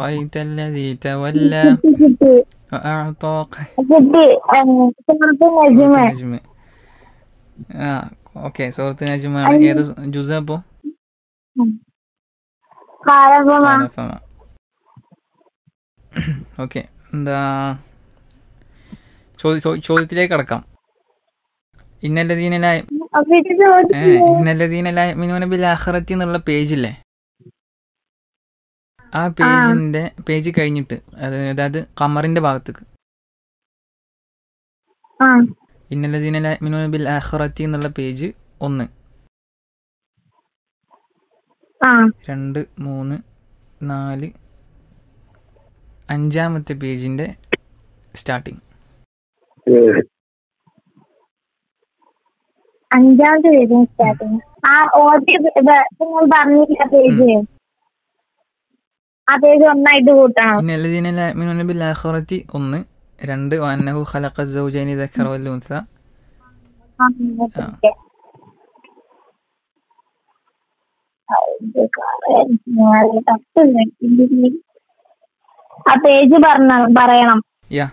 أرأيت الذي تولى കിട്ടി وأعطى കിട്ടി സുഹൃത്ത് നജ്മ നജ്മ ആ ഓക്കെ സുഹൃത്ത് നജ്മാണ് ഏത് ജുസ അപ്പോ കാലപ്പമ ഓക്കെ എന്താ ചോദ്യ ചോ- ചോദ്യത്തിലേക്ക് കടക്കാം ഇന്നല്ലദീനലായ അപ്പൊ ഇത് ഏ ചോദിച്ചു ഇന്നല്ലദീനലായ മിനുവന ബിൽ ആഖിറത്തി എന്നുള്ള പേജില്ലേ ആ പേജിന്റെ പേജ് കഴിഞ്ഞിട്ട് അത് അതായത് കമറിന്റെ ഭാഗത്തേക്ക് ആ ഇന്നല്ലദീനലായ മിനുവന ബിൽ ആഖിറത്തി എന്നുള്ള പേജ് ഒന്ന് ആ രണ്ട് മൂന്ന് നാല് അഞ്ചാമത്തെ പേജിന്റെ സ്റ്റാർട്ടിങ് അഞ്ചാമത്തെ പേജ് സ്റ്റാർട്ടിങ് ആ ഓദ്യ നിങ്ങൾ പറഞ്ഞില്ല പേജ് ആ പേജ് ഒന്നായിട്ട് കൂട്ടണം ഇന്നല്ലദീന മിനുവന ബിൽ ആഖിറത്തി ഒന്ന് രണ്ട് വന്നഹു ഖലഖ സൗജൈനി ദക്കറ വൽ ഉൻസ ആ, ഓക്കേ. ഇത് കാര്യം തപ്പില്ല. ആ പേജ് പറഞ്ഞ പറയണം യാ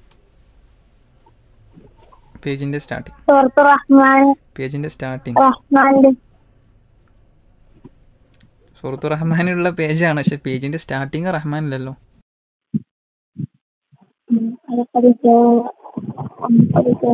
പേജിന്റെ സ്റ്റാർട്ടിങ് സുഹൃത്ത് റഹ്മാൻ പേജിന്റെ സ്റ്റാർട്ടിങ് റഹ്മാന്റെ സുഹൃത്തു റഹ്മാനുള്ള പേജാണ് പക്ഷെ പേജിന്റെ സ്റ്റാർട്ടിങ് റഹ്മാൻ അല്ലല്ലോ ഉം, അത് പഠിച്ചോ. ഉം, പഠിച്ചോ.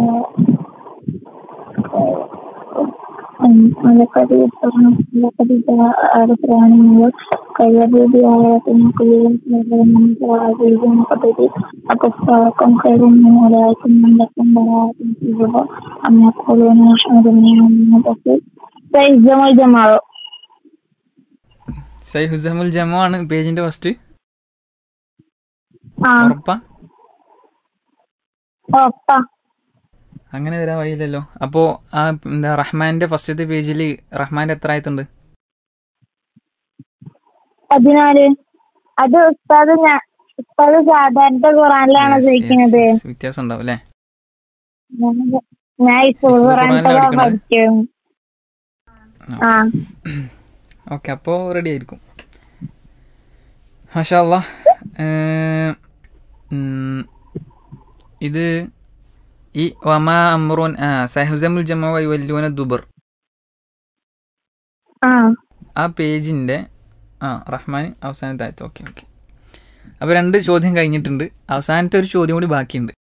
ഉം, അത് പഠിച്ചോ. അത് പഠിച്ചോ. അത് പ്രാണികൾ കയ്യബൂതിയായ തുണക്കുള്ളിലും സ്നേഹവും പദ്ധതി അപസ്താവക്കും കഴിയുന്ന ഒരാൾക്കും മണ്ടക്കും വരാക്കും ചെയ്യുക അമ്മക്കുള്ളിനെ ക്ഷണിക്കുന്നതൊക്കെ സൈജമോ ജമാവോ സൈഹുസമുൽ ജമോ ആണ് പേജിന്റെ ഫസ്റ്റ് ആ ഉറപ്പാ ഒപ്പ അങ്ങനെ വരാൻ വഴിയില്ലല്ലോ അപ്പോ ആ എന്താ റഹ്മാന്റെ ഫസ്റ്റത്തെ പേജിൽ റഹ്മാന്റെ എത്ര ആയതുണ്ട് പതിനാല് അത് ഉസ്താദ് ഞാൻ ഉസ്താദ് സാധാരണ ഖുറാനിലാണ് Yes, yes, ചോദിക്കുന്നത് yes. വ്യത്യാസം ഉണ്ടാവും അല്ലേ ഞാൻ- ഞാൻ ഇപ്പോൾ ഹിഫ്ദ് ഖുറാനിലാണ് ഖുറാനിലാ പഠിച്ചു ആ ഓക്കെ അപ്പോൾ റെഡി ആയിരിക്കും മാഷാല്ല ഇത് ഈ വമാ അമ്രുൻ ആ സഹുസമുൽ ജമ വല്ലുവന ദുബർ ആ ആ പേജിന്റെ ആ റഹ്മാൻ അവസാനത്തെ ആയത്ത് ഓക്കെ ഓക്കെ അപ്പോൾ രണ്ട് ചോദ്യം കഴിഞ്ഞിട്ടുണ്ട് അവസാനത്തെ ഒരു ചോദ്യം കൂടി ബാക്കിയുണ്ട്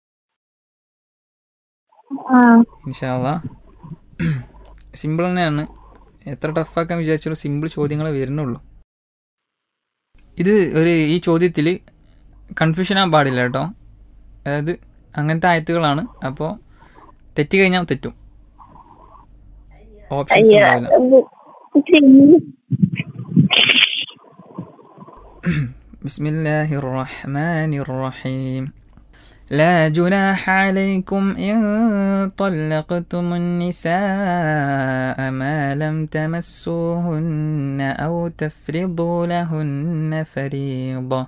ആ ഇൻഷാല്ല സിമ്പിൾ തന്നെയാണ് എത്ര ടഫാക്കാൻ വിചാരിച്ചാലും സിമ്പിൾ ചോദ്യങ്ങളെ വരുന്നുള്ളൂ ഇത് ഒരു ഈ ചോദ്യത്തിൽ കൺഫ്യൂഷൻ ആകാൻ പാടില്ല കേട്ടോ അതായത് അങ്ങനത്തെ ആയത്തുകളാണ് അപ്പോൾ തെറ്റി കഴിഞ്ഞാൽ തെറ്റും ഓപ്ഷൻസ് അയ്യോ ഉണ്ടാവില്ല ഇത് بسم الله الرحمن الرحيم لا جناح عليكم إن طلقتم النساء ما لم تمسوهن أو تفرضوا لهن فريضة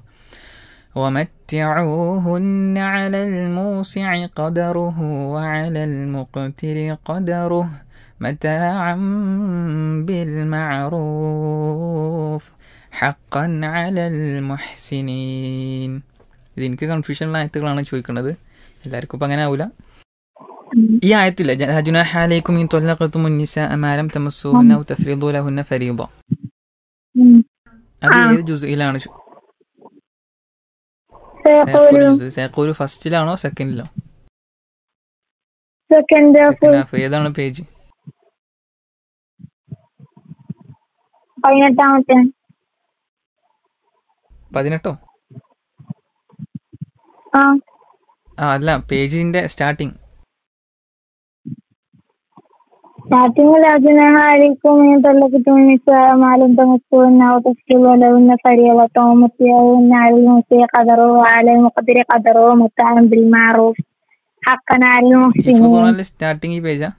ومتعوهن على الموسع قدره وعلى المقتر قدره متاعا بالمعروف حقا على المحسنين ഇത് എനിക്ക് കൺഫ്യൂഷനുള്ള ആയത്തുകളാണ് ചോദിക്കുന്നത് എല്ലാവർക്കും ഇപ്പം അങ്ങനെ ആവില്ല ഈ ആയത്തില്ല ജുനാഹാലേക്കും ഈ തൊല്ലക്കത്തും മുന്നിസ അമാരം തമസ്സുഹുന്ന ഔ തഫ്രീദു ലഹുന്ന ഫരീദ ഉം. അത് ആ. ഏത് ജുസയിലാണ് സേഖൂര് സേക്കൂര് ഫസ്റ്റിലാണോ സെക്കൻഡിലോ സെക്കൻഡ് സെക്കൻഡ് ഹാഫ് ഏതാണ് പേജ് പതിനെട്ടാമത്തെ പതിനെട്ടോ ആ ആ അല്ല പേജിന്റെ സ്റ്റാർട്ടിങ് സ്റ്റാർട്ടിംഗ് രാജനായിരിക്കും طلقتم النساء ما لم تمسوهن أو تفرضوا لهن فريضة ومتعوهن على الموسع قدره وعلى المقدر قدره متاعا بالمعروف حقا على ഇഫ് المحسنين ഖുറാനിലെ സ്റ്റാർട്ടിങ് ഈ പേജാ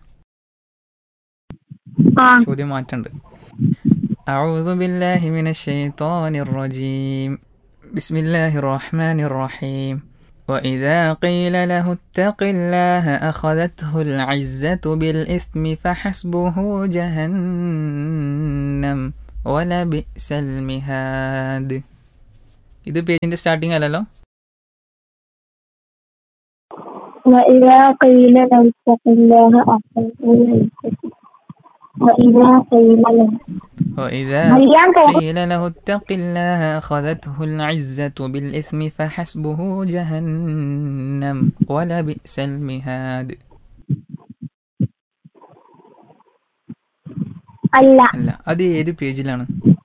ആ ചോദ്യം മാറ്റണ്ട് أعوذ بالله من الشيطان الرجيم بسم الله الرحمن الرحيم وإذا قيل له اتق الله أخذته العزة بالإثم فحسبه جهنم ولبئس المهاد ഇത് പേജിന്റെ സ്റ്റാർട്ടിങ് അല്ലല്ലോ وإذا قيل له اتق الله أخذه العزة وإذا قيل له وإذا മറിയാൻ തോന്നുന്നു قيل له اتق الله أخذته العزة بالإثم فحسبه جهنم ولبئس المهاد അല്ല അല്ല അത് ഏത് പേജിലാണ്